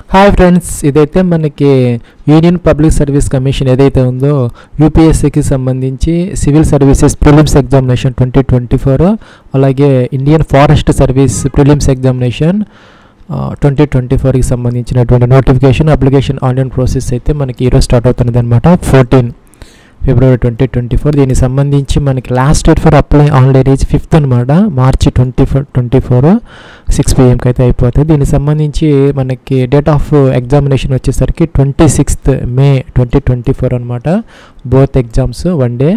hi friends ఇదైతే మనకి union public service commission ఏదైతే ఉందో యూపీఎస్సీకి సంబంధించి civil services prelims examination twenty twenty four అలాగే Indian forest service prelims examination twenty twenty ఫోర్కి సంబంధించినటువంటి నోటిఫికేషన్ అప్లికేషన్ ఆన్లైన్ ప్రాసెస్ అయితే మనకి ఈరోజు స్టార్ట్ అవుతున్నది అనమాట fourteen February twenty twenty four దీనికి సంబంధించి మనకి last date for apply online is fifth అనమాట March twenty four twenty four six పిఎంకి అయితే అయిపోతుంది దీనికి సంబంధించి మనకి డేట్ ఆఫ్ ఎగ్జామినేషన్ వచ్చేసరికి twenty sixth May twenty twenty four అనమాట both exams one day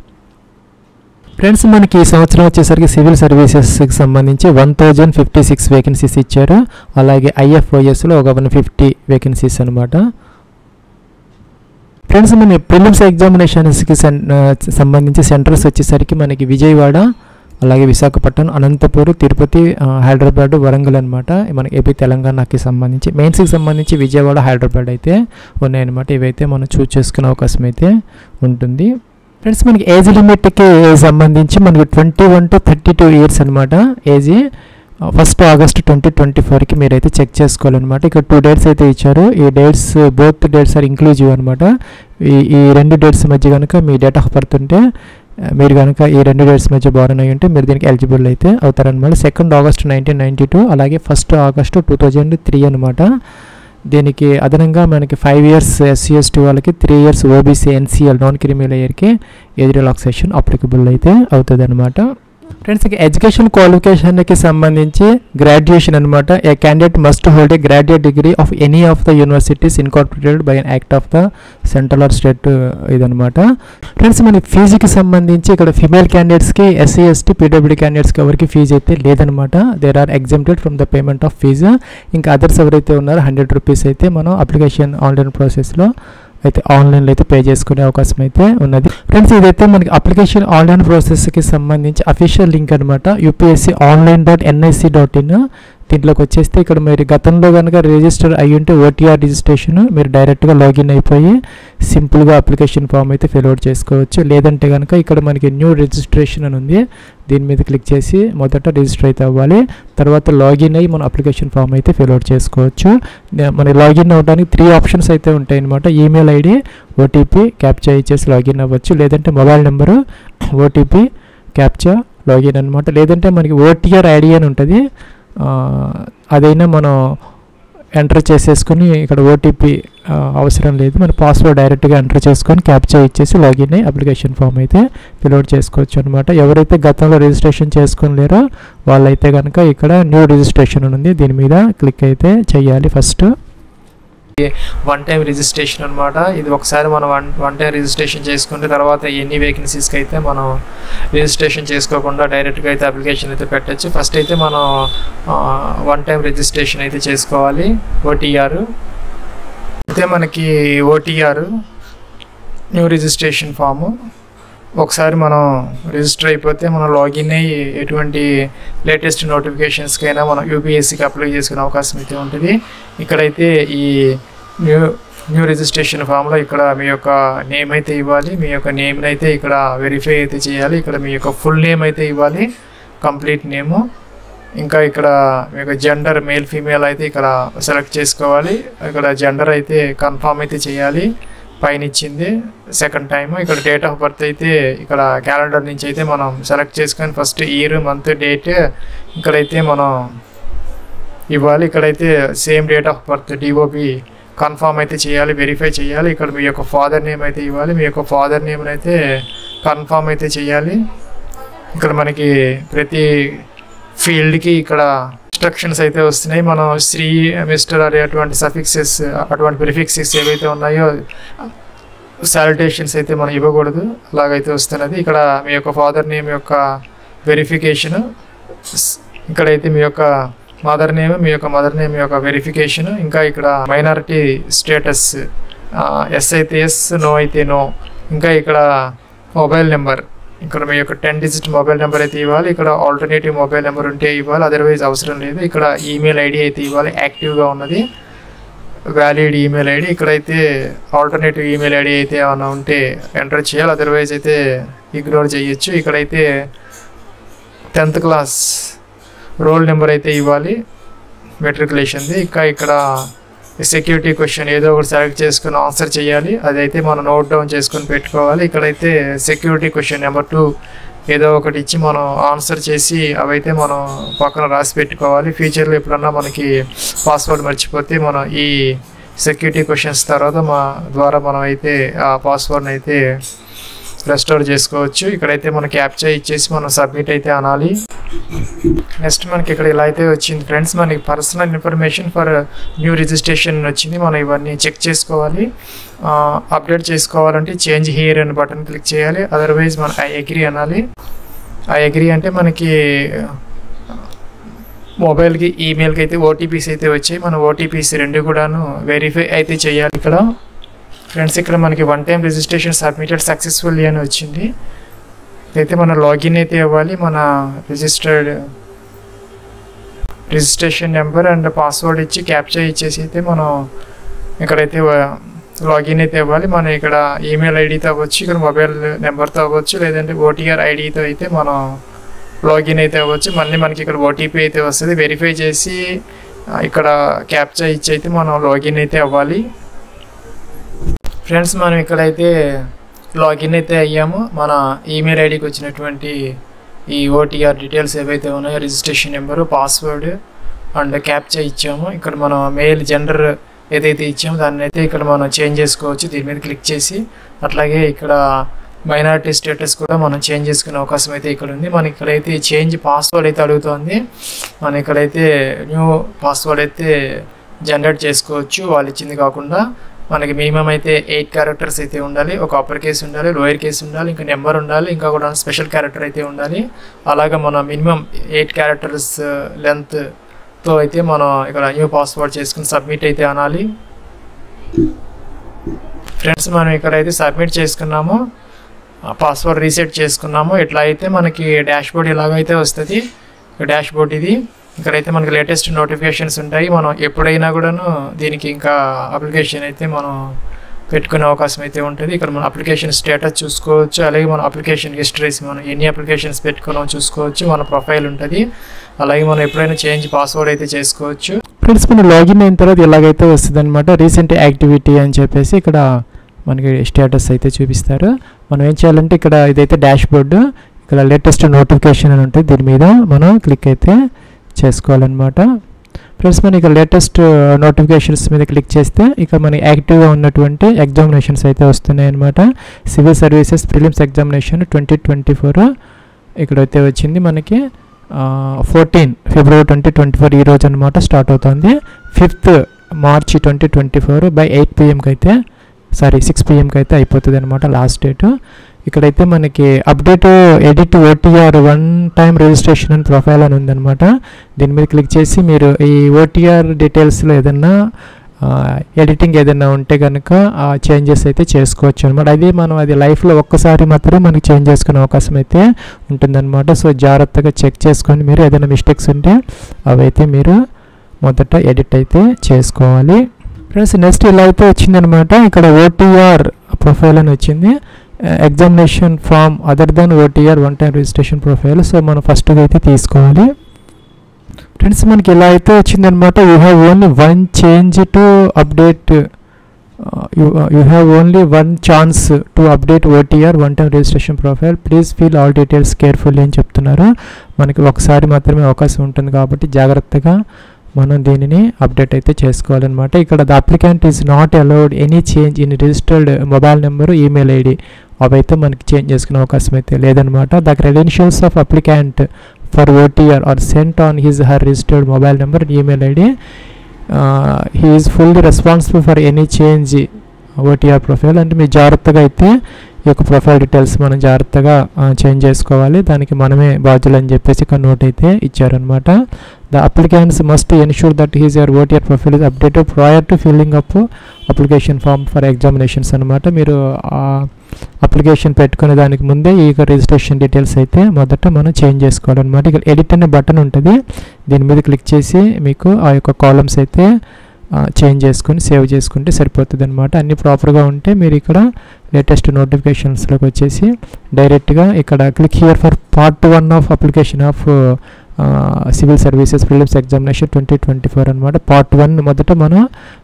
friends మనకి ఈ సంవత్సరం వచ్చేసరికి సివిల్ సర్వీసెస్కి సంబంధించి one thousand fifty six vacancies ఇచ్చారు అలాగే ఐఎఫ్ఓఎస్లో ఒక వన్ ఫిఫ్టీ వేకెన్సీస్ అనమాట ఫ్రెండ్స్ మన ప్రిలిమ్స్ ఎగ్జామినేషన్స్కి సంబంధించి సెంటర్స్ వచ్చేసరికి మనకి విజయవాడ అలాగే విశాఖపట్నం అనంతపూర్ తిరుపతి ఆ, హైదరాబాద్ వరంగల్ అనమాట మనకి ఏపీ తెలంగాణకి సంబంధించి మెయిన్స్కి సంబంధించి విజయవాడ హైదరాబాద్ అయితే ఉన్నాయన్నమాట ఇవైతే మనం చూస్ చేసుకునే అవకాశం అయితే ఉంటుంది ఫ్రెండ్స్ మనకి ఏజ్ లిమిట్కి సంబంధించి మనకి twenty one to thirty two years అనమాట age first August twenty twenty ఫోర్కి మీరైతే చెక్ చేసుకోవాలన్నమాట ఇక్కడ టూ డేట్స్ అయితే ఇచ్చారు ఈ dates both dates are inclusive అనమాట ఈ ఈ రెండు డేట్స్ మధ్య కనుక మీ డేట్ ఆఫ్ బర్త్ ఉంటే ఆ, మీరు కనుక ఈ రెండు డేట్స్ మధ్య బారన్ అయ్యి ఉంటే మీరు దీనికి ఎలిజిబుల్ అయితే అవుతారనమాట second August nineteen ninety two అలాగే first August two thousand three అనమాట దీనికి అదనంగా మనకి ఫైవ్ ఇయర్స్ ఎస్సీ ఎస్టీ వాళ్ళకి three years OBC NCL non criminal ఇయర్కి ఏజ్ రిలాక్సేషన్ అప్లికబుల్ అయితే అవుతుంది అనమాట ఫ్రెండ్స్ ఇక ఎడ్యుకేషన్ క్వాలిఫికేషన్కి సంబంధించి గ్రాడ్యుయేషన్ అనమాట a candidate must hold a graduate degree of any of the universities incorporated by an act of the central or state ఇదనమాట friends మన ఫీజుకి సంబంధించి ఇక్కడ ఫిమేల్ క్యాండిడేట్స్కి ఎస్సీ ఎస్టీ పీడబ్ల్యూడీ క్యాండిడేట్స్కి ఎవరికి ఫీజు అయితే లేదనమాట there are exempted from the payment of fees ఇంకా అదర్స్ ఎవరైతే ఉన్నారో హండ్రెడ్ రూపీస్ అయితే మనం అప్లికేషన్ ఆన్లైన్ ప్రాసెస్లో అయితే ఆన్లైన్లో అయితే పే చేసుకునే అవకాశం అయితే ఉన్నది ఫ్రెండ్స్ ఇదైతే మనకి అప్లికేషన్ ఆన్లైన్ ప్రాసెస్కి సంబంధించి అఫీషియల్ లింక్ అనమాట UPSC online dot NIC dot in దీంట్లోకి వచ్చేస్తే ఇక్కడ మీరు గతంలో కనుక రిజిస్టర్ అయ్యి ఉంటే ఓటీఆర్ రిజిస్ట్రేషన్ మీరు డైరెక్ట్గా లాగిన్ అయిపోయి సింపుల్గా అప్లికేషన్ ఫామ్ అయితే ఫిల్ అవుట్ చేసుకోవచ్చు లేదంటే కనుక ఇక్కడ మనకి న్యూ రిజిస్ట్రేషన్ అని ఉంది దీని మీద క్లిక్ చేసి మొదట రిజిస్టర్ అయితే అవ్వాలి తర్వాత లాగిన్ అయ్యి మన అప్లికేషన్ ఫామ్ అయితే ఫిల్ అవుట్ చేసుకోవచ్చు నే- మన లాగిన్ అవ్వడానికి త్రీ ఆప్షన్స్ అయితే ఉంటాయి అనమాట ఈమెయిల్ ఐడి ఓటీపీ క్యాప్చా ఇచ్చేసి లాగిన్ అవ్వచ్చు లేదంటే mobile number OTP captcha login అనమాట లేదంటే మనకి ఓటీఆర్ ఐడి అని ఉంటుంది ఆ, అదైనా మనం ఎంటర్ చేసేసుకొని ఇక్కడ ఓటీపీ అవసరం లేదు మన పాస్వర్డ్ డైరెక్ట్గా ఎంటర్ చేసుకొని క్యాప్చా ఇచ్చేసి లాగిన్ అయ్యి అప్లికేషన్ ఫామ్ అయితే ఫిల్అవుట్ చేసుకోవచ్చు అనమాట ఎవరైతే గతంలో రిజిస్ట్రేషన్ చేసుకుని లేరో వాళ్ళైతే కనుక ఇక్కడ న్యూ రిజిస్ట్రేషన్ అని ఉంది దీని మీద క్లిక్ అయితే చేయాలి ఫస్ట్ వన్ టైం రిజిస్ట్రేషన్ అనమాట ఇది ఒకసారి మనం వన్ వన్ టైం రిజిస్ట్రేషన్ చేసుకుంటే తర్వాత ఎన్ని వేకెన్సీస్కి అయితే మనం రిజిస్ట్రేషన్ చేసుకోకుండా డైరెక్ట్గా అయితే అప్లికేషన్ అయితే పెట్టచ్చు ఫస్ట్ అయితే మనం వన్ టైం రిజిస్ట్రేషన్ అయితే చేసుకోవాలి ఓటీఆర్ అయితే మనకి ఓటీఆర్ న్యూ రిజిస్ట్రేషన్ ఫాము ఒకసారి మనం రిజిస్టర్ అయిపోతే మనం లాగిన్ అయ్యి ఎటువంటి లేటెస్ట్ నోటిఫికేషన్స్కైనా మనం యూపీఎస్సీకి అప్లై చేసుకునే అవకాశం అయితే ఉంటుంది ఇక్కడైతే ఈ న్యూ న్యూ రిజిస్ట్రేషన్ ఫామ్లో ఇక్కడ మీ యొక్క నేమ్ అయితే ఇవ్వాలి మీ యొక్క నేమ్ని అయితే ఇక్కడ వెరిఫై అయితే చేయాలి ఇక్కడ మీ యొక్క ఫుల్ నేమ్ అయితే ఇవ్వాలి కంప్లీట్ నేము ఇంకా ఇక్కడ మీ యొక్క జెండర్ మేల్ ఫీమేల్ అయితే ఇక్కడ సెలెక్ట్ చేసుకోవాలి ఇక్కడ జెండర్ అయితే కన్ఫామ్ అయితే చేయాలి పైన ఇచ్చింది సెకండ్ టైం ఇక్కడ డేట్ ఆఫ్ బర్త్ అయితే ఇక్కడ క్యాలెండర్ నుంచి అయితే మనం సెలెక్ట్ చేసుకొని ఫస్ట్ ఇయర్ మంత్ డేట్ ఇక్కడైతే మనం ఇవ్వాలి ఇక్కడైతే same date of birth DOP confirm అయితే చేయాలి వెరిఫై చేయాలి ఇక్కడ మీ యొక్క ఫాదర్ నేమ్ అయితే ఇవ్వాలి మీ యొక్క ఫాదర్ నేమ్ అయితే కన్ఫామ్ అయితే చేయాలి ఇక్కడ మనకి ప్రతి ఫీల్డ్కి ఇక్కడ ఇన్స్ట్రక్షన్స్ అయితే వస్తున్నాయి మనం శ్రీ మిస్టర్ అనే అటువంటి సఫిక్సెస్ అటువంటి ప్రిఫిక్సెస్ ఏవైతే ఉన్నాయో శాలిటేషన్స్ అయితే మనం ఇవ్వకూడదు అలాగైతే వస్తున్నది ఇక్కడ మీ యొక్క ఫాదర్ నేమ్ యొక్క వెరిఫికేషన్ ఇక్కడైతే మీ యొక్క మదర్ నేమ్ మీ యొక్క మదర్ నేమ్ యొక్క వెరిఫికేషన్ ఇంకా ఇక్కడ మైనారిటీ స్టేటస్ ఎస్ అయితే ఎస్ నో అయితే నో ఇంకా ఇక్కడ మొబైల్ నెంబర్ ఇక్కడ మీ యొక్క టెన్ డిజిట్ మొబైల్ నెంబర్ అయితే ఇవ్వాలి ఇక్కడ ఆల్టర్నేటివ్ మొబైల్ నెంబర్ ఉంటే ఇవ్వాలి అదర్వైజ్ అవసరం లేదు ఇక్కడ ఈమెయిల్ ఐడి అయితే ఇవ్వాలి యాక్టివ్గా ఉన్నది వ్యాలిడ్ ఈమెయిల్ ఐడి ఇక్కడైతే ఆల్టర్నేటివ్ ఈమెయిల్ ఐడి అయితే ఏమైనా ఉంటే ఎంటర్ చేయాలి అదర్వైజ్ అయితే ఇగ్నోర్ చేయొచ్చు ఇక్కడైతే టెన్త్ క్లాస్ రోల్ నెంబర్ అయితే ఇవ్వాలి మెట్రికులేషన్ది ఇంకా ఇక్కడ సెక్యూరిటీ క్వశ్చన్ ఏదో ఒకటి సెలెక్ట్ చేసుకుని ఆన్సర్ చేయాలి అదైతే మనం నోట్ డౌన్ చేసుకొని పెట్టుకోవాలి ఇక్కడైతే సెక్యూరిటీ క్వశ్చన్ నెంబర్ టూ ఏదో ఒకటి ఇచ్చి మనం ఆన్సర్ చేసి అవైతే మనం పక్కన రాసి పెట్టుకోవాలి ఫ్యూచర్లో ఎప్పుడన్నా మనకి పాస్వర్డ్ మర్చిపోతే మనం ఈ సెక్యూరిటీ క్వశ్చన్స్ తర్వాత మా ద్వారా మనం అయితే ఆ పాస్వర్డ్ని అయితే రెస్టోర్ చేసుకోవచ్చు ఇక్కడైతే మనం క్యాప్చర్ ఇచ్చేసి మనం సబ్మిట్ అయితే అనాలి నెక్స్ట్ మనకి ఇక్కడ ఇలా అయితే వచ్చింది ఫ్రెండ్స్ మనకి personal information for new registration వచ్చింది మనం ఇవన్నీ చెక్ చేసుకోవాలి అప్డేట్ చేసుకోవాలంటే చేంజ్ హియర్ అనే బటన్ క్లిక్ చేయాలి అదర్వైజ్ మనం ఐ అగ్రీ అనాలి ఐ అగ్రీ అంటే మనకి మొబైల్కి ఈమెయిల్కి అయితే ఓటీపీస్ అయితే వచ్చాయి మన ఓటీపీస్ రెండు కూడాను వెరిఫై అయితే చేయాలి ఇక్కడ ఫ్రెండ్స్ ఇక్కడ మనకి one time registration submitted successfully అని వచ్చింది అయితే మన లాగిన్ అయితే ఇవ్వాలి మన registered registration number and password ఇచ్చి క్యాప్చర్ ఇచ్చేసి అయితే మనం ఇక్కడైతే లాగిన్ అయితే ఇవ్వాలి మనం ఇక్కడ ఈమెయిల్ ఐడితో అవ్వచ్చు ఇక్కడ మొబైల్ నెంబర్తో అవ్వచ్చు లేదంటే ఓటీఆర్ ఐడితో అయితే మనం లాగిన్ అయితే అవ్వచ్చు మళ్ళీ మనకి ఇక్కడ ఓటీపీ అయితే వస్తుంది వెరిఫై చేసి ఆ, ఇక్కడ క్యాప్చర్ ఇచ్చి అయితే మనం లాగిన్ అయితే అవ్వాలి ఫ్రెండ్స్ మనం ఇక్కడైతే లాగిన్ అయితే అయ్యాము మన ఈమెయిల్ ఐడికి వచ్చినటువంటి ఈ ఓటీఆర్ డీటెయిల్స్ ఏవైతే ఉన్నాయో registration number password and capture ఇచ్చాము ఇక్కడ మనం మెయిల్ జెండర్ ఏదైతే ఇచ్చామో దాన్ని అయితే ఇక్కడ మనం చేంజ్ చేసుకోవచ్చు దీని మీద క్లిక్ చేసి అట్లాగే ఇక్కడ మైనారిటీ స్టేటస్ కూడా మనం చేంజ్ చేసుకునే అవకాశం అయితే ఇక్కడ ఉంది మన ఇక్కడైతే చేంజ్ పాస్వర్డ్ అయితే అడుగుతోంది మనం ఇక్కడైతే న్యూ పాస్వర్డ్ అయితే జనరేట్ చేసుకోవచ్చు వాళ్ళు ఇచ్చింది కాకుండా మనకి మినిమం అయితే ఎయిట్ క్యారెక్టర్స్ అయితే ఉండాలి ఒక అప్పర్ కేస్ ఉండాలి లోయర్ కేస్ ఉండాలి ఇంకా నెంబర్ ఉండాలి ఇంకా కూడా స్పెషల్ క్యారెక్టర్ అయితే ఉండాలి అలాగే మన మినిమం ఎయిట్ క్యారెక్టర్స్ లెంత్తో అయితే మనం ఇక్కడ న్యూ పాస్వర్డ్ చేసుకుని సబ్మిట్ అయితే అనాలి ఫ్రెండ్స్ మనం ఇక్కడైతే సబ్మిట్ చేసుకున్నాము పాస్వర్డ్ రీసెట్ చేసుకున్నాము ఇట్లా అయితే మనకి డాష్ బోర్డ్ ఇలాగైతే వస్తుంది డాష్ బోర్డ్ ఇది ఇక్కడైతే మనకి లేటెస్ట్ నోటిఫికేషన్స్ ఉంటాయి మనం ఎప్పుడైనా కూడాను దీనికి ఇంకా అప్లికేషన్ అయితే మనం పెట్టుకునే అవకాశం అయితే ఉంటుంది ఇక్కడ మన అప్లికేషన్ స్టేటస్ చూసుకోవచ్చు అలాగే మన అప్లికేషన్ హిస్టరీస్ మనం ఎన్ని అప్లికేషన్స్ పెట్టుకున్నామో చూసుకోవచ్చు మన ప్రొఫైల్ ఉంటుంది అలాగే మనం ఎప్పుడైనా చేంజ్ పాస్వర్డ్ అయితే చేసుకోవచ్చు ఫ్రెండ్స్ మనం లాగిన్ అయిన తర్వాత ఇలాగైతే వస్తుంది అనమాట రీసెంట్ యాక్టివిటీ అని చెప్పేసి ఇక్కడ మనకి స్టేటస్ అయితే చూపిస్తారు మనం ఏం చేయాలంటే ఇక్కడ ఇదైతే డాష్ బోర్డు ఇక్కడ లేటెస్ట్ నోటిఫికేషన్ అని ఉంటుంది దీని మీద మనం క్లిక్ అయితే చేసుకోవాలన్నమాట ఫ్రెండ్స్ మన ఇక లేటెస్ట్ నోటిఫికేషన్స్ మీద క్లిక్ చేస్తే ఇక మన యాక్టివ్గా ఉన్నటువంటి ఎగ్జామినేషన్స్ అయితే వస్తున్నాయి అనమాట civil services prelims examination twenty twenty four ఇక్కడైతే వచ్చింది మనకి fourteen February twenty twenty four ఈ రోజు అనమాట స్టార్ట్ అవుతుంది fifth March twenty twenty four by eight పిఎంకి అయితే సారీ సిక్స్ పిఎంకి అయితే అయిపోతుంది అనమాట లాస్ట్ డేట్ ఇక్కడైతే మనకి update edit OTR one time registration and profile అని ఉందన్నమాట దీని మీద క్లిక్ చేసి మీరు ఈ ఓటీఆర్ డీటెయిల్స్లో ఏదన్నా ఎడిటింగ్ ఏదైనా ఉంటే కనుక ఆ చేంజెస్ అయితే చేసుకోవచ్చు అనమాట అది మనం అది లైఫ్లో ఒక్కసారి మాత్రమే మనకి చేంజ్ చేసుకునే అవకాశం అయితే ఉంటుందన్నమాట సో జాగ్రత్తగా చెక్ చేసుకొని మీరు ఏదైనా మిస్టేక్స్ ఉంటే అవైతే మీరు మొదట ఎడిట్ అయితే చేసుకోవాలి ఫ్రెండ్స్ నెక్స్ట్ ఇలా అయితే వచ్చిందనమాట ఇక్కడ ఓటీఆర్ ప్రొఫైల్ అని వచ్చింది examination form other then OTR one time registration profile so మనం ఫస్ట్ అయితే తీసుకోవాలి ఫ్రెండ్స్ మనకి ఇలా అయితే వచ్చిందనమాట you have only one change to update you have only one chance to update OTR one time registration profile please feel all details carefully అని చెప్తున్నారు మనకి ఒకసారి మాత్రమే అవకాశం ఉంటుంది కాబట్టి జాగ్రత్తగా మనం దీనిని అప్డేట్ అయితే చేసుకోవాలన్నమాట ఇక్కడ the applicant is not allowed any change in registered mobile number email ID అవైతే మనకి చేంజ్ చేసుకునే అవకాశం అయితే లేదనమాట the credentials of applicant for OTR are sent on his her registered mobile number email ID he is fully responsible for any change OTR profile అంటే మీరు జాగ్రత్తగా అయితే ఈ యొక్క ప్రొఫైల్ డీటెయిల్స్ మనం జాగ్రత్తగా చేంజ్ చేసుకోవాలి దానికి మనమే బాధ్యులు అని చెప్పేసి ఇక్కడ నోట్ అయితే ఇచ్చారనమాట the applicants must ensure that his her OTR profile is updated prior to filling up application form for examinations అనమాట మీరు అప్లికేషన్ పెట్టుకునే దానికి ముందే ఈ రిజిస్ట్రేషన్ డీటెయిల్స్ అయితే మొదట మనం చేంజ్ చేసుకోవాలన్నమాట ఇక్కడ ఎడిట్ అనే బటన్ ఉంటుంది దీని మీద క్లిక్ చేసి మీకు ఆ యొక్క కాలమ్స్ అయితే చేంజ్ చేసుకుని సేవ్ చేసుకుంటే సరిపోతుంది అనమాట అన్నీ ప్రాపర్గా ఉంటే మీరు ఇక్కడ లేటెస్ట్ నోటిఫికేషన్స్లోకి వచ్చేసి డైరెక్ట్గా ఇక్కడ click here for part one of application of civil services prelims examination twenty twenty four అనమాట పార్ట్ వన్ మొదట మనం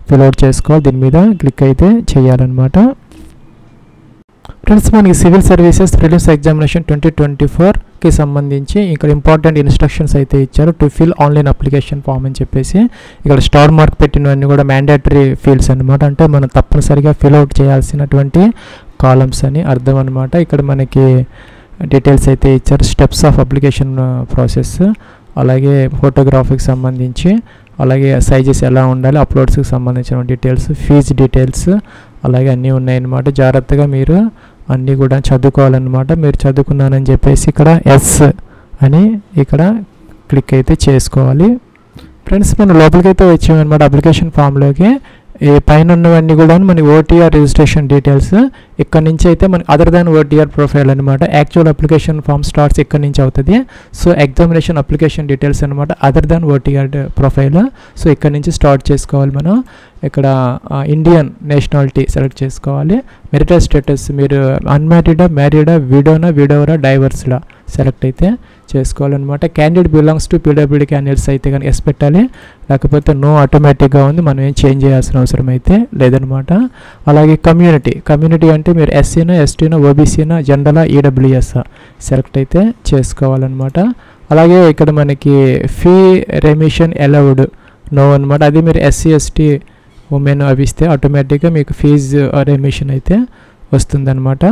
ఫిల్అవుట్ చేసుకోవాలి దీని మీద క్లిక్ అయితే చేయాలన్నమాట ఫ్రెండ్స్ మనకి civil services prelims examination twenty twenty ఫోర్కి సంబంధించి ఇక్కడ ఇంపార్టెంట్ ఇన్స్ట్రక్షన్స్ అయితే ఇచ్చారు to fill online application form అని చెప్పేసి ఇక్కడ స్టార్ మార్క్ పెట్టినవన్నీ కూడా మ్యాండేటరీ ఫీల్డ్స్ అనమాట అంటే మనం తప్పనిసరిగా ఫిల్అవుట్ చేయాల్సినటువంటి కాలమ్స్ అని అర్థం అనమాట ఇక్కడ మనకి డీటెయిల్స్ అయితే ఇచ్చారు స్టెప్స్ ఆఫ్ అప్లికేషన్ ప్రాసెస్ అలాగే ఫోటోగ్రఫీకి సంబంధించి అలాగే సైజెస్ ఎలా ఉండాలి అప్లోడ్స్కి సంబంధించిన డీటెయిల్స్ ఫీజ్ డీటెయిల్స్ అలాగే అన్నీ ఉన్నాయన్నమాట జాగ్రత్తగా మీరు అన్నీ కూడా చదువుకోవాలన్నమాట మీరు చదువుకున్నానని చెప్పేసి ఇక్కడ ఎస్ అని ఇక్కడ క్లిక్ అయితే చేసుకోవాలి ఫ్రెండ్స్ మనం లోపలికి అయితే వచ్చామన్నమాట అప్లికేషన్ ఫామ్లోకి ఈ పైన ఉన్నవన్నీ కూడా మన ఓటీఆర్ రిజిస్ట్రేషన్ డీటెయిల్స్ ఇక్కడ నుంచి అయితే మన అదర్ దాన్ ఓటీఆర్ ప్రొఫైల్ అనమాట యాక్చువల్ అప్లికేషన్ ఫామ్ స్టార్ట్స్ ఇక్కడ నుంచి అవుతుంది సో ఎగ్జామినేషన్ అప్లికేషన్ డీటెయిల్స్ అనమాట other than OTR profile so ఇక్కడ నుంచి స్టార్ట్ చేసుకోవాలి మనం ఇక్కడ ఇండియన్ నేషనాలిటీ సెలెక్ట్ చేసుకోవాలి మెరిటల్ స్టేటస్ మీరు అన్మ్యారీడా మ్యారీడా విడోనా విడోవరా డైవర్స్లా సెలెక్ట్ అయితే చేసుకోవాలన్నమాట candidate belongs to PWD candidates అయితే కానీ ఎస్ పెట్టాలి లేకపోతే నో ఆటోమేటిక్గా ఉంది మనం ఏం చేంజ్ చేయాల్సిన అవసరం అయితే లేదనమాట అలాగే కమ్యూనిటీ కమ్యూనిటీ అంటే మీరు ఎస్సీనా ఎస్టీనా ఓబీసీనా జనరలా ఈడబ్ల్యూఎస్ సెలెక్ట్ అయితే చేసుకోవాలన్నమాట అలాగే ఇక్కడ మనకి ఫీ రెమిషన్ అలౌడ్ నో అనమాట అది మీరు ఎస్సీ ఎస్టీ ఉమెన్ అవి ఇస్తే ఆటోమేటిక్గా మీకు ఫీజు రెమిషన్ అయితే వస్తుందన్నమాట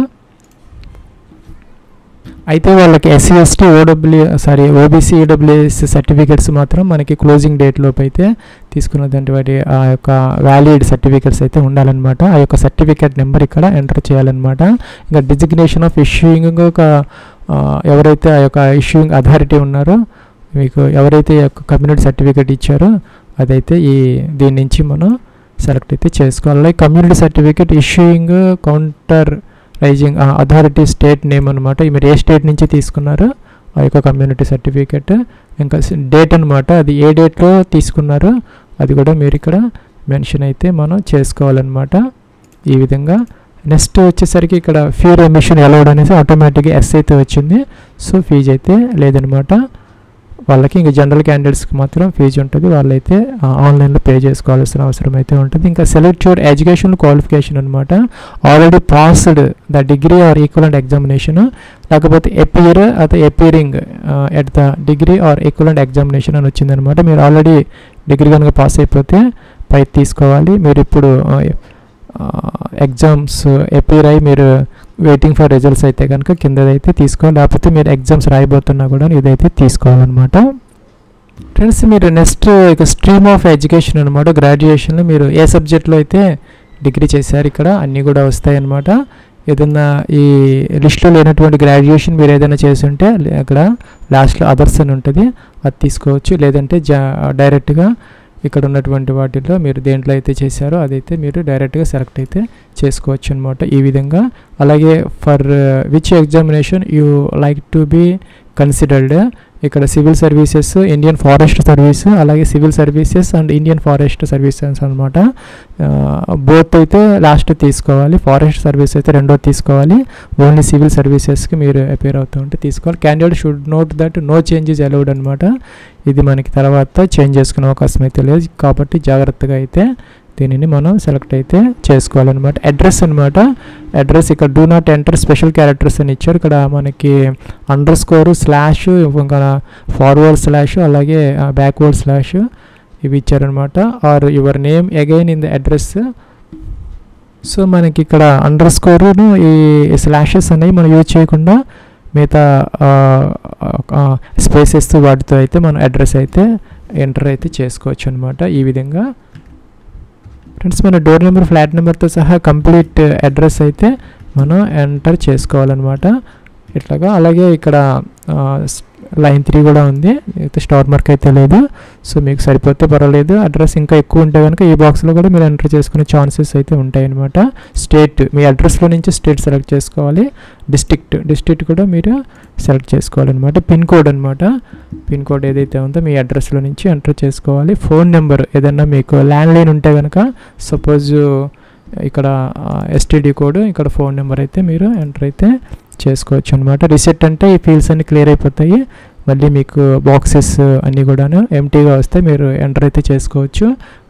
అయితే వాళ్ళకి SC ST OW sorry OBC EWS certificates మాత్రం మనకి క్లోజింగ్ డేట్ లోపు అయితే తీసుకున్నటువంటి వాటి ఆ యొక్క వ్యాలిడ్ సర్టిఫికేట్స్ అయితే ఉండాలన్నమాట ఆ యొక్క సర్టిఫికేట్ నెంబర్ ఇక్కడ ఎంటర్ చేయాలన్నమాట ఇంకా డిజిగ్నేషన్ ఆఫ్ ఇష్యూయింగ్ ఒక ఆ, ఎవరైతే ఆ యొక్క ఇష్యూయింగ్ అథారిటీ ఉన్నారో మీకు ఎవరైతే ఈ యొక్క కమ్యూనిటీ సర్టిఫికేట్ ఇచ్చారో అదైతే ఈ దీని నుంచి మనం సెలెక్ట్ అయితే చేసుకోవాలి community certificate issuing counter raising authority state name అనమాట మీరు ఏ స్టేట్ నుంచి తీసుకున్నారో ఆ యొక్క కమ్యూనిటీ సర్టిఫికేట్ ఇంకా డేట్ అనమాట అది ఏ డేట్లో తీసుకున్నారో అది కూడా మీరు ఇక్కడ మెన్షన్ అయితే మనం చేసుకోవాలన్నమాట ఈ విధంగా నెక్స్ట్ వచ్చేసరికి ఇక్కడ ఫీ రెమిషన్ అలౌడ్ అనేసి ఆటోమేటిక్గా ఎస్ అయితే వచ్చింది సో ఫీజు అయితే లేదనమాట వాళ్ళకి ఇంకా జనరల్ క్యాండిడేట్స్కి మాత్రం ఫీజు ఉంటుంది వాళ్ళైతే ఆన్లైన్లో పే చేసుకోవాల్సిన అవసరం అయితే ఉంటుంది ఇంకా సెలెక్ట్ యువర్ ఎడ్యుకేషన్ క్వాలిఫికేషన్ అనమాట already passed the degree or equivalent examination లేకపోతే ఎపియర్ అదే appearing at the degree or equivalent examination అని వచ్చిందనమాట మీరు ఆల్రెడీ డిగ్రీ కనుక పాస్ అయిపోతే పై తీసుకోవాలి మీరు ఇప్పుడు ఎగ్జామ్స్ ఎపియర్ అయి మీరు వెయిటింగ్ ఫర్ రిజల్ట్స్ అయితే కనుక కిందదైతే తీసుకోవాలి లేకపోతే మీరు ఎగ్జామ్స్ రాయబోతున్నా కూడా ఇదైతే తీసుకోవాలన్నమాట ఫ్రెండ్స్ మీరు నెక్స్ట్ ఇక స్ట్రీమ్ ఆఫ్ ఎడ్యుకేషన్ అనమాట గ్రాడ్యుయేషన్లో మీరు ఏ సబ్జెక్ట్లో అయితే డిగ్రీ చేశారు ఇక్కడ అన్నీ కూడా వస్తాయి అన్నమాట ఏదన్నా ఈ లిస్ట్లో లేనటువంటి గ్రాడ్యుయేషన్ మీరు ఏదైనా చేసి ఉంటే అక్కడ లాస్ట్లో అదర్స్ అని ఉంటుంది అది తీసుకోవచ్చు లేదంటే జా డైరెక్ట్గా ఇక్కడ ఉన్నటువంటి వాటిల్లో మీరు దేంట్లో అయితే చేశారో అదైతే మీరు డైరెక్ట్గా సెలెక్ట్ అయితే చేసుకోవచ్చు అనమాట ఈ విధంగా అలాగే for which examination you like to be considered ఇక్కడ civil services Indian forest service అలాగే civil services and Indian forest services అనమాట బోత్ అయితే లాస్ట్ తీసుకోవాలి ఫారెస్ట్ సర్వీస్ అయితే రెండో తీసుకోవాలి ఓన్లీ సివిల్ సర్వీసెస్కి మీరు అపేర్ అవుతూ ఉంటే తీసుకోవాలి candidate should note that no changes allowed అనమాట ఇది మనకి తర్వాత చేంజ్ చేసుకునే అవకాశం అయితే లేదు కాబట్టి జాగ్రత్తగా అయితే దీనిని మనం సెలెక్ట్ అయితే చేసుకోవాలన్నమాట అడ్రస్ అనమాట అడ్రస్ ఇక్కడ do not enter special characters అని ఇచ్చారు ఇక్కడ మనకి అండర్ స్కోరు స్లాష్ ఇంకా ఫార్వర్డ్ స్లాష్ అలాగే బ్యాక్వర్డ్ స్లాష్ ఇవి ఇచ్చారనమాట or your name again in the address so మనకి ఇక్కడ అండర్ స్కోరును ఈ స్లాషెస్ అనేవి మనం యూజ్ చేయకుండా మిగతా స్పేసెస్ వాటితో అయితే మనం అడ్రస్ అయితే ఎంటర్ అయితే చేసుకోవచ్చు అనమాట ఈ విధంగా ఫ్రెండ్స్ మన డోర్ నెంబర్ ఫ్లాట్ నెంబర్తో సహా కంప్లీట్ అడ్రస్ అయితే మనం ఎంటర్ చేసుకోవాలన్నమాట ఇట్లాగా అలాగే ఇక్కడ లైన్ త్రీ కూడా ఉంది అయితే స్టార్ మార్క్ అయితే లేదు సో మీకు సరిపోతే పర్వాలేదు అడ్రస్ ఇంకా ఎక్కువ ఉంటే కనుక ఈ బాక్స్లో కూడా మీరు ఎంటర్ చేసుకునే ఛాన్సెస్ అయితే ఉంటాయన్నమాట స్టేట్ మీ అడ్రస్లో నుంచి స్టేట్ సెలెక్ట్ చేసుకోవాలి డిస్ట్రిక్ట్ డిస్ట్రిక్ట్ కూడా మీరు సెలెక్ట్ చేసుకోవాలన్నమాట పిన్ కోడ్ అనమాట పిన్ కోడ్ ఏదైతే ఉందో మీ అడ్రస్లో నుంచి ఎంటర్ చేసుకోవాలి ఫోన్ నెంబర్ ఏదన్నా మీకు ల్యాండ్ లైన్ ఉంటే కనుక సపోజ్ ఇక్కడ ఎస్టీడీ కోడ్ ఇక్కడ ఫోన్ నెంబర్ అయితే మీరు ఎంటర్ అయితే చేసుకోవచ్చు అనమాట రిసెట్ అంటే ఈ ఫీల్డ్స్ అన్ని క్లియర్ అయిపోతాయి మళ్ళీ మీకు బాక్సెస్ అన్నీ కూడాను ఎంటీగా వస్తే మీరు ఎంటర్ అయితే చేసుకోవచ్చు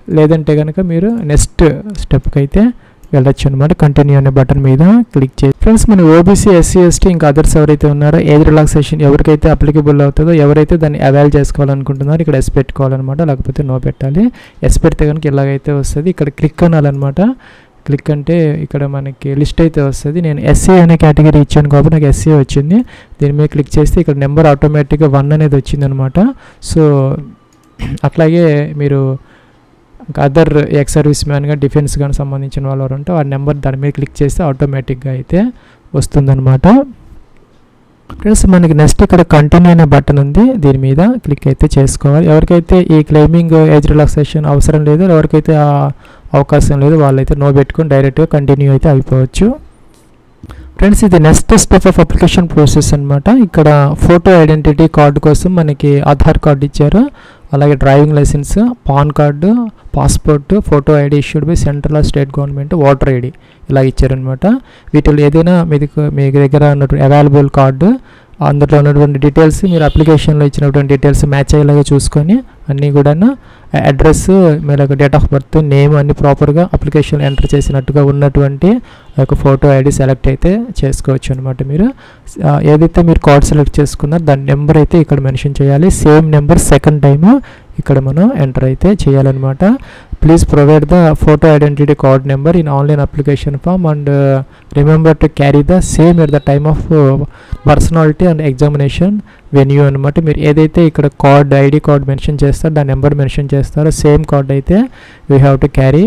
లేదంటే కనుక మీరు నెక్స్ట్ స్టెప్కి అయితే వెళ్ళొచ్చు అనమాట కంటిన్యూ అనే బటన్ మీద క్లిక్ చేసి ఫ్రెండ్స్ మన ఓబీసీ ఎస్సీ ఎస్టీ ఇంకా అదర్స్ ఎవరైతే ఉన్నారో ఏజ్ రిలాక్సేషన్ ఎవరికైతే అప్లికబుల్ అవుతుందో ఎవరైతే దాన్ని అవైల్ చేసుకోవాలనుకుంటున్నారో ఇక్కడ ఎస్ పెట్టుకోవాలన్నమాట లేకపోతే నో పెట్టాలి ఎస్ పెడితే కనుక ఇలాగైతే వస్తుంది ఇక్కడ క్లిక్ అనాలన్నమాట క్లిక్ అంటే ఇక్కడ మనకి లిస్ట్ అయితే వస్తుంది నేను ఎస్సీ అనే కేటగిరీ ఇచ్చాను కాబట్టి నాకు ఎస్సీ వచ్చింది దీని మీద క్లిక్ చేస్తే ఇక్కడ నెంబర్ ఆటోమేటిక్గా వన్ అనేది వచ్చిందనమాట సో అట్లాగే మీరు ఇంకా అదర్ ఎక్స్ సర్వీస్ మ్యాన్గా డిఫెన్స్ కానీ సంబంధించిన వాళ్ళు ఎవరు ఉంటే ఆ నెంబర్ దాని మీద క్లిక్ చేస్తే ఆటోమేటిక్గా అయితే వస్తుందన్నమాట ఫ్రెండ్స్ మనకి నెక్స్ట్ ఇక్కడ కంటిన్యూ అనే బటన్ ఉంది దీని మీద క్లిక్ అయితే చేసుకోవాలి ఎవరికైతే ఈ క్లెయిమింగ్ ఏజ్ రిలాక్సేషన్ అవసరం లేదు ఎవరికైతే ఆ అవకాశం లేదు వాళ్ళైతే నో పెట్టుకొని డైరెక్ట్గా కంటిన్యూ అయితే అయిపోవచ్చు ఫ్రెండ్స్ ఇది next step of application process అనమాట ఇక్కడ ఫోటో ఐడెంటిటీ కార్డు కోసం మనకి ఆధార్ కార్డు ఇచ్చారు అలాగే driving licence PAN card passport photo ID issued by central state government voter ID ఇలా ఇచ్చారనమాట వీటిలో ఏదైనా మీకు మీ దగ్గర ఉన్నటువంటి అవైలబుల్ కార్డు అందులో ఉన్నటువంటి డీటెయిల్స్ మీరు అప్లికేషన్లో ఇచ్చినటువంటి డీటెయిల్స్ మ్యాచ్ అయ్యేలాగా చూసుకొని అన్నీ కూడా అడ్రస్ మీరు డేట్ ఆఫ్ బర్త్ నేమ్ అన్ని ప్రాపర్గా అప్లికేషన్ ఎంటర్ చేసినట్టుగా ఉన్నటువంటి ఆ యొక్క ఫోటో ఐడి సెలెక్ట్ అయితే చేసుకోవచ్చు అనమాట మీరు ఆ, ఏదైతే మీరు కార్డ్ సెలెక్ట్ చేసుకున్నారో దాని నెంబర్ అయితే ఇక్కడ మెన్షన్ చేయాలి సేమ్ నెంబర్ సెకండ్ టైము ఇక్కడ మనం ఎంటర్ అయితే చేయాలన్నమాట please provide the photo identity card number in online application form and remember to carry the same at the time of personality and examination venue అనమాట మీరు ఏదైతే ఇక్కడ card ID card mention చేస్తారో దాని నెంబర్ మెన్షన్ చేస్తారో same card అయితే you have to carry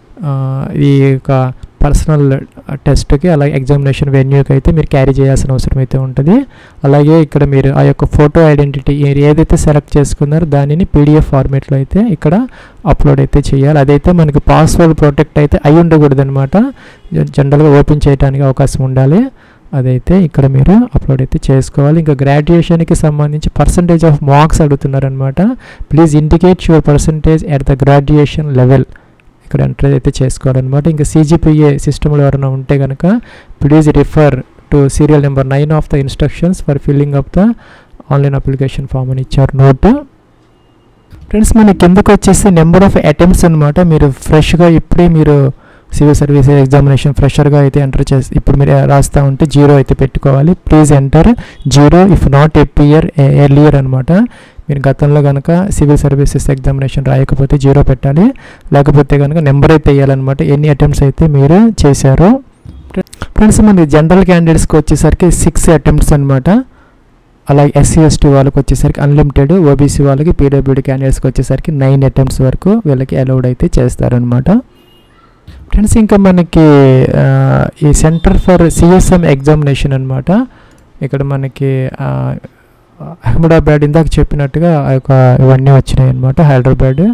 ఈ యొక్క పర్సనల్ టెస్ట్కి అలాగే ఎగ్జామినేషన్ వెన్యూకి అయితే మీరు క్యారీ చేయాల్సిన అవసరం అయితే ఉంటుంది అలాగే ఇక్కడ మీరు ఆ యొక్క ఫోటో ఐడెంటిటీ మీరు ఏదైతే సెలెక్ట్ చేసుకున్నారో దానిని పీడిఎఫ్ ఫార్మేట్లో అయితే ఇక్కడ అప్లోడ్ అయితే చేయాలి అదైతే మనకి పాస్వర్డ్ ప్రొటెక్ట్ అయితే అయి ఉండకూడదు అనమాట జనరల్గా ఓపెన్ చేయడానికి అవకాశం ఉండాలి అదైతే ఇక్కడ మీరు అప్లోడ్ అయితే చేసుకోవాలి ఇంకా గ్రాడ్యుయేషన్కి సంబంధించి పర్సంటేజ్ ఆఫ్ మార్క్స్ అడుగుతున్నారనమాట please indicate your percentage at the graduation level ఇక్కడ ఎంటర్ అయితే చేసుకోవాలన్నమాట ఇంకా సీజీపీఏ సిస్టంలో ఎవరైనా ఉంటే కనుక please refer to serial number nine of the instructions for filling up the online application form అని ఇచ్చారు నోట్ ఫ్రెండ్స్ మన కిందకు వచ్చేసి నెంబర్ ఆఫ్ అటెంప్ట్స్ అనమాట మీరు ఫ్రెష్గా ఇప్పుడే మీరు సివిల్ సర్వీసెస్ ఎగ్జామినేషన్ ఫ్రెషర్గా అయితే ఎంటర్ చేసి ఇప్పుడు మీరు రాస్తూ ఉంటే జీరో అయితే పెట్టుకోవాలి please enter zero if not appear earlier అనమాట మీరు గతంలో కనుక సివిల్ సర్వీసెస్ ఎగ్జామినేషన్ రాయకపోతే జీరో పెట్టాలి లేకపోతే కనుక నెంబర్ అయితే వేయాలన్నమాట ఎన్ని అటెంప్ట్స్ అయితే మీరు చేశారో ఫ్రెండ్స్ మనకి జనరల్ క్యాండిడేట్స్కి వచ్చేసరికి సిక్స్ అటెంప్ట్స్ అనమాట అలాగే ఎస్సీ ఎస్టీ వాళ్ళకి వచ్చేసరికి అన్లిమిటెడ్ ఓబీసీ వాళ్ళకి పీడబ్ల్యూడీ క్యాండిడేట్స్కి వచ్చేసరికి నైన్ అటెంప్ట్స్ వరకు వీళ్ళకి అలౌడ్ అయితే చేస్తారనమాట ఫ్రెండ్స్ ఇంకా మనకి ఆ, ఈ సెంటర్ ఫర్ సిఎస్ఎం ఎగ్జామినేషన్ అనమాట ఇక్కడ మనకి ఆ, అహ్మదాబాద్ ఇందాక చెప్పినట్టుగా ఆ యొక్క ఇవన్నీ వచ్చినాయి అనమాట హైదరాబాద్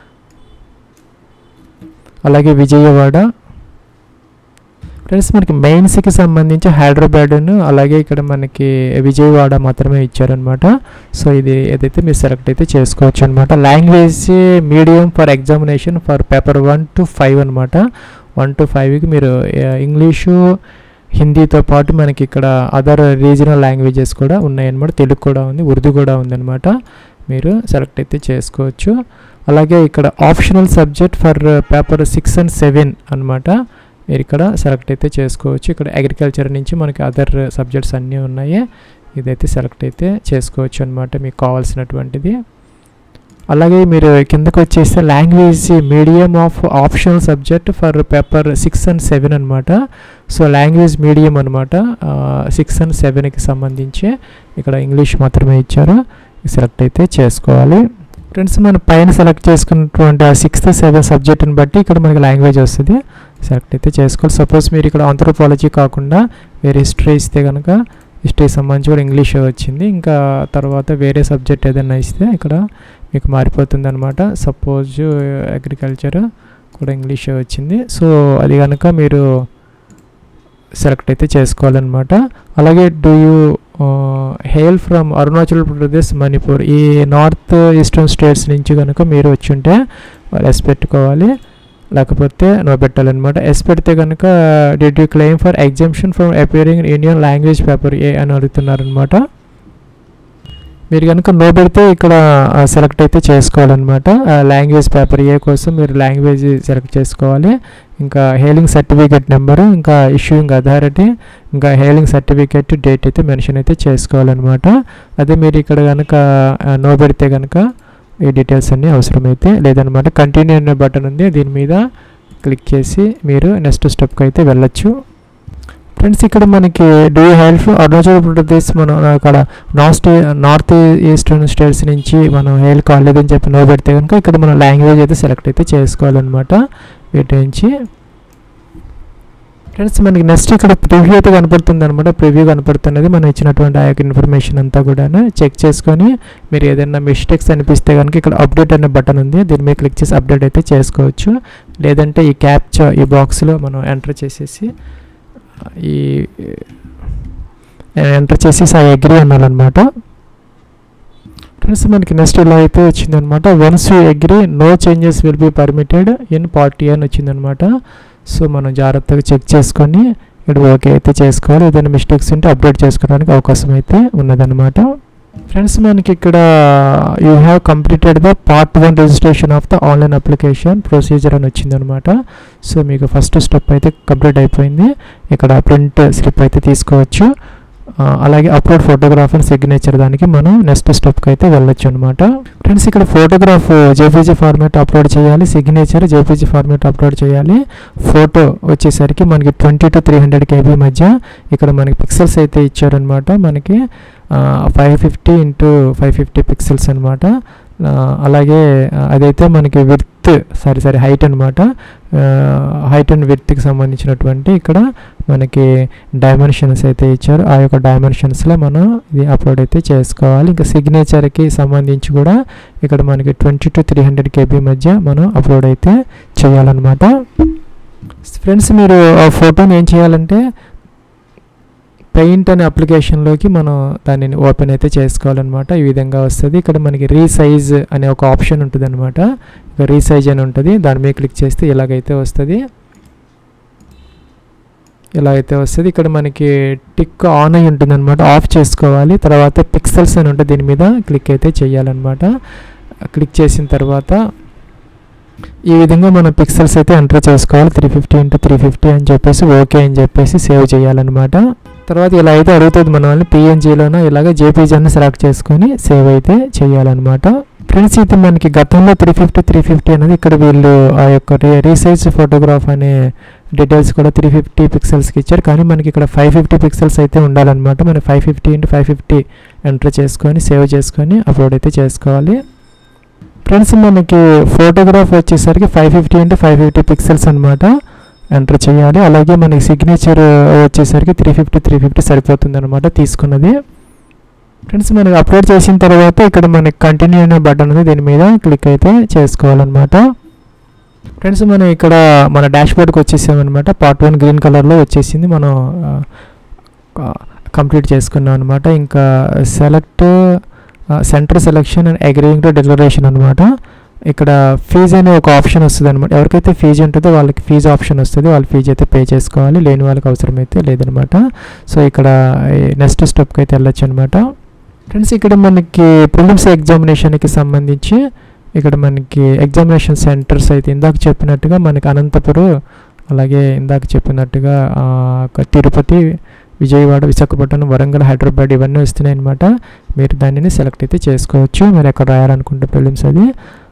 అలాగే విజయవాడ ఫ్రెండ్స్ మనకి మెయిన్స్కి సంబంధించి హైదరాబాద్ను అలాగే ఇక్కడ మనకి విజయవాడ మాత్రమే ఇచ్చారనమాట సో ఇది ఏదైతే మీరు సెలెక్ట్ అయితే చేసుకోవచ్చు అనమాట language medium for examination for paper one two five అనమాట వన్ టు ఫైవ్కి మీరు ఆ, ఇంగ్లీషు హిందీతో పాటు మనకి ఇక్కడ అదర్ రీజనల్ లాంగ్వేజెస్ కూడా ఉన్నాయన్నమాట తెలుగు కూడా ఉంది ఉర్దూ కూడా ఉందన్నమాట మీరు సెలెక్ట్ అయితే చేసుకోవచ్చు అలాగే ఇక్కడ optional subject for paper six and seven అనమాట మీరు ఇక్కడ సెలెక్ట్ అయితే చేసుకోవచ్చు ఇక్కడ అగ్రికల్చర్ నుంచి మనకి అదర్ సబ్జెక్ట్స్ అన్నీ ఉన్నాయి ఇదైతే సెలెక్ట్ అయితే చేసుకోవచ్చు అనమాట మీకు కావాల్సినటువంటిది అలాగే మీరు కిందకు వచ్చేస్తే language medium of optional subject for paper six and seven అనమాట సో లాంగ్వేజ్ మీడియం అనమాట సిక్స్ అండ్ సెవెన్కి సంబంధించి ఇక్కడ ఇంగ్లీష్ మాత్రమే ఇచ్చారు సెలెక్ట్ అయితే చేసుకోవాలి ఫ్రెండ్స్ మనం పైన సెలెక్ట్ చేసుకున్నటువంటి ఆ సిక్స్త్ సెవెన్ సబ్జెక్ట్ని బట్టి ఇక్కడ మనకి లాంగ్వేజ్ వస్తుంది సెలెక్ట్ అయితే చేసుకోవాలి సపోజ్ మీరు ఇక్కడ ఆంథ్రోపాలజీ కాకుండా వేరే హిస్టరీ ఇస్తే కనుక హిస్టరీ సంబంధించి కూడా ఇంగ్లీష్ వచ్చింది ఇంకా తర్వాత వేరే సబ్జెక్ట్ ఏదైనా ఇస్తే ఇక్కడ మీకు మారిపోతుంది అనమాట సపోజ్ అగ్రికల్చర్ కూడా ఇంగ్లీష్ వచ్చింది సో అది కనుక మీరు సెలెక్ట్ అయితే చేసుకోవాలన్నమాట అలాగే do you hail from Arunachal Pradesh Manipur ఈ నార్త్ ఈస్టర్న్ స్టేట్స్ నుంచి కనుక మీరు వచ్చి ఉంటే ఎస్ పెట్టుకోవాలి లేకపోతే నో పెట్టాలన్నమాట ఎస్ పెడితే కనుక did you claim for exemption from appearing in Indian language paper A అని అడుగుతున్నారనమాట మీరు కనుక నో పెడితే ఇక్కడ సెలెక్ట్ అయితే చేసుకోవాలన్నమాట లాంగ్వేజ్ పేపర్ ఏ కోసం మీరు లాంగ్వేజ్ సెలెక్ట్ చేసుకోవాలి ఇంకా హేలింగ్ సర్టిఫికేట్ నెంబరు ఇంకా ఇష్యూయింగ్ అథారిటీ ఇంకా హేలింగ్ సర్టిఫికేట్ డేట్ అయితే మెన్షన్ అయితే చేసుకోవాలన్నమాట అదే మీరు ఇక్కడ కనుక నో పెడితే కనుక ఈ డీటెయిల్స్ అన్నీ అవసరమైతే లేదనమాట కంటిన్యూ అనే బటన్ ఉంది దీని మీద క్లిక్ చేసి మీరు నెక్స్ట్ స్టెప్కి అయితే వెళ్ళొచ్చు ఫ్రెండ్స్ ఇక్కడ మనకి డూ హెల్ప్ అరుణాచల్ ప్రదేశ్ మనం అక్కడ నార్త్ నార్త్ ఈస్టర్న్ స్టేట్స్ నుంచి మనం హెయిల్ కాలేదని చెప్పి నో పెడితే కనుక ఇక్కడ మనం లాంగ్వేజ్ అయితే సెలెక్ట్ అయితే చేసుకోవాలన్నమాట వీటి నుంచి ఫ్రెండ్స్ మనకి నెక్స్ట్ ఇక్కడ ప్రివ్యూ అయితే కనపడుతుంది అనమాట ప్రివ్యూ కనపడుతున్నది మనం ఇచ్చినటువంటి ఆ యొక్క ఇన్ఫర్మేషన్ అంతా కూడా చెక్ చేసుకొని మీరు ఏదైనా మిస్టేక్స్ అనిపిస్తే కనుక ఇక్కడ అప్డేట్ అనే బటన్ ఉంది దీని మీద క్లిక్ చేసి అప్డేట్ అయితే చేసుకోవచ్చు లేదంటే ఈ క్యాప్చా ఈ బాక్స్లో మనం ఎంటర్ చేసేసి ఈ ఎంటర్ చేసేసి ఆ అగ్రి అనాలన్నమాట ఫ్రెండ్స్ మనకి నెక్స్ట్ ఇలా అయితే వచ్చిందనమాట once you agree no changes will be permitted in party అని వచ్చిందనమాట సో మనం జాగ్రత్తగా చెక్ చేసుకొని ఇక్కడ ఓకే అయితే చేసుకోవాలి ఏదైనా మిస్టేక్స్ ఉంటే అప్డేట్ చేసుకోవడానికి అవకాశం అయితే ఉన్నదన్నమాట ఫ్రెండ్స్ మనకి ఇక్కడ you have completed the part one registration of the online application procedure అని వచ్చిందనమాట సో మీకు ఫస్ట్ స్టెప్ అయితే కంప్లీట్ అయిపోయింది ఇక్కడ ప్రింట్ స్లిప్ అయితే తీసుకోవచ్చు ఆ, అలాగే అప్లోడ్ ఫోటోగ్రాఫ్ అండ్ సిగ్నేచర్ దానికి మనం నెక్స్ట్ స్టెప్కి అయితే వెళ్ళొచ్చు అనమాట ఫ్రెండ్స్ ఇక్కడ ఫోటోగ్రాఫ్ జేపీజీ ఫార్మాట్ అప్లోడ్ చేయాలి సిగ్నేచర్ జేపీజీ ఫార్మాట్ అప్లోడ్ చేయాలి ఫోటో వచ్చేసరికి మనకి twenty to three hundred KB మధ్య ఇక్కడ మనకి పిక్సెల్స్ అయితే ఇచ్చారనమాట మనకి five fifty into five fifty pixels అనమాట అలాగే ఆ, అదైతే మనకి విత్ సారీ సారీ హైట్ అనమాట హైట్ అండ్ విత్కి సంబంధించినటువంటి ఇక్కడ మనకి డైమెన్షన్స్ అయితే ఇచ్చారు ఆ యొక్క డైమెన్షన్స్లో మనం ఇది అప్లోడ్ అయితే చేసుకోవాలి ఇంకా సిగ్నేచర్కి సంబంధించి కూడా ఇక్కడ మనకి twenty to three hundred KB మధ్య మనం అప్లోడ్ అయితే చేయాలన్నమాట ఫ్రెండ్స్ మీరు ఆ ఫోటోని ఏం చేయాలంటే పెయింట్ అనే అప్లికేషన్లోకి మనం దానిని ఓపెన్ అయితే చేసుకోవాలన్నమాట ఈ విధంగా వస్తుంది ఇక్కడ మనకి రీసైజ్ అనే ఒక ఆప్షన్ ఉంటుంది అనమాట ఇక రీసైజ్ అని ఉంటుంది దాని మీద క్లిక్ చేస్తే ఇలాగైతే వస్తుంది ఇలా అయితే వస్తుంది ఇక్కడ మనకి టిక్ ఆన్ అయి ఉంటుంది అనమాట ఆఫ్ చేసుకోవాలి తర్వాత పిక్సెల్స్ అని ఉంటుంది దీని మీద క్లిక్ అయితే చేయాలన్నమాట క్లిక్ చేసిన తర్వాత ఈ విధంగా మనం పిక్సెల్స్ అయితే ఎంటర్ చేసుకోవాలి three fifty into three fifty అని చెప్పేసి ఓకే అని చెప్పేసి సేవ్ చేయాలన్నమాట తర్వాత ఇలా అయితే అడుగుతుంది మనల్ని పిఎన్జీలోనో ఇలాగ జేపీజీ అని సెలెక్ట్ చేసుకొని సేవ్ అయితే చేయాలన్నమాట ఫ్రెండ్స్ ఇది మనకి గతంలో త్రీ ఫిఫ్టీ త్రీ ఫిఫ్టీ అనేది ఇక్కడ వీళ్ళు ఆ యొక్క రీ రీసైజ్ ఫోటోగ్రాఫ్ అనే డీటెయిల్స్ కూడా త్రీ ఫిఫ్టీ పిక్సెల్స్కి ఇచ్చారు కానీ మనకి ఇక్కడ ఫైవ్ ఫిఫ్టీ పిక్సెల్స్ అయితే ఉండాలన్నమాట మనం five fifty into five fifty enter చేసుకొని సేవ్ చేసుకొని అప్లోడ్ అయితే చేసుకోవాలి ఫ్రెండ్స్ మనకి ఫోటోగ్రాఫ్ వచ్చేసరికి five fifty into five fifty pixels అనమాట ఎంటర్ చేయాలి అలాగే మనకి సిగ్నేచర్ వచ్చేసరికి త్రీ ఫిఫ్టీ త్రీ ఫిఫ్టీ సరిపోతుంది అనమాట తీసుకున్నది ఫ్రెండ్స్ మనకి అప్లోడ్ చేసిన తర్వాత ఇక్కడ మనకి కంటిన్యూ అనే బటన్ ఉంది దీని మీద క్లిక్ అయితే చేసుకోవాలన్నమాట ఫ్రెండ్స్ మనం ఇక్కడ మన డాష్ బోర్డ్కి వచ్చేసామన్నమాట పార్ట్ వన్ గ్రీన్ కలర్లో వచ్చేసింది మనం కంప్లీట్ చేసుకున్నాం అనమాట ఇంకా select centre selection and agreeing to declaration అనమాట ఇక్కడ ఫీజు అనే ఒక ఆప్షన్ వస్తుంది అనమాట ఎవరికైతే ఫీజు ఉంటుందో వాళ్ళకి ఫీజు ఆప్షన్ వస్తుంది వాళ్ళ ఫీజు అయితే పే చేసుకోవాలి లేని వాళ్ళకి అవసరమైతే లేదనమాట సో ఇక్కడ నెక్స్ట్ స్టెప్కి అయితే వెళ్ళొచ్చు అనమాట ఫ్రెండ్స్ ఇక్కడ మనకి ప్రిలిమ్స్ ఎగ్జామినేషన్కి సంబంధించి ఇక్కడ మనకి ఎగ్జామినేషన్ సెంటర్స్ అయితే ఇందాక చెప్పినట్టుగా మనకి అనంతపురం అలాగే ఇందాక చెప్పినట్టుగా ఆ, ఒక తిరుపతి విజయవాడ విశాఖపట్నం వరంగల్ హైదరాబాద్ ఇవన్నీ వస్తున్నాయి అనమాట మీరు దానిని సెలెక్ట్ అయితే చేసుకోవచ్చు మీరు ఎక్కడ రాయాలనుకుంటే ప్రిలిమ్స్ అది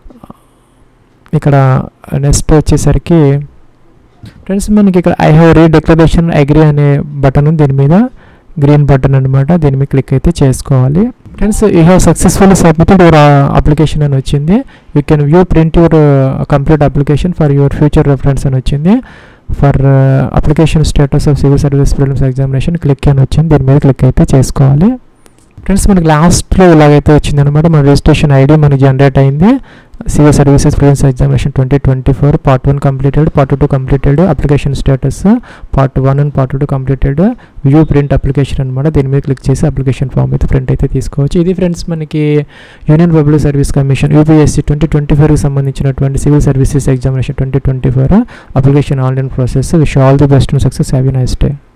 ఇక్కడ నెక్స్ట్ వచ్చేసరికి ఫ్రెండ్స్ మనకి ఇక్కడ I have read declaration agree అనే బటన్ ఉంది దీని మీద గ్రీన్ బటన్ అనమాట దీని మీద క్లిక్ అయితే చేసుకోవాలి friends you have successfully submitted your application అని వచ్చింది you can view print your complete application for your future reference అని వచ్చింది for application status of civil service prelims examination click అని వచ్చింది దీని మీద క్లిక్ అయితే చేసుకోవాలి ఫ్రెండ్స్ మనకి లాస్ట్లో ఇలాగైతే వచ్చింది అనమాట మన రిజిస్ట్రేషన్ ఐడి మనకి జనరేట్ అయింది civil services prelims examination twenty twenty four part one completed part two completed application status part one and part two completed view print application అనమాట దీని మీద క్లిక్ చేసి అప్లికేషన్ ఫామ్ అయితే ప్రింట్ అయితే తీసుకోవచ్చు ఇది ఫ్రెండ్స్ మనకి union public service commission UPSC twenty twenty ఫోర్కి సంబంధించినటువంటి civil services examination twenty twenty four application online process wish all the best success have nice day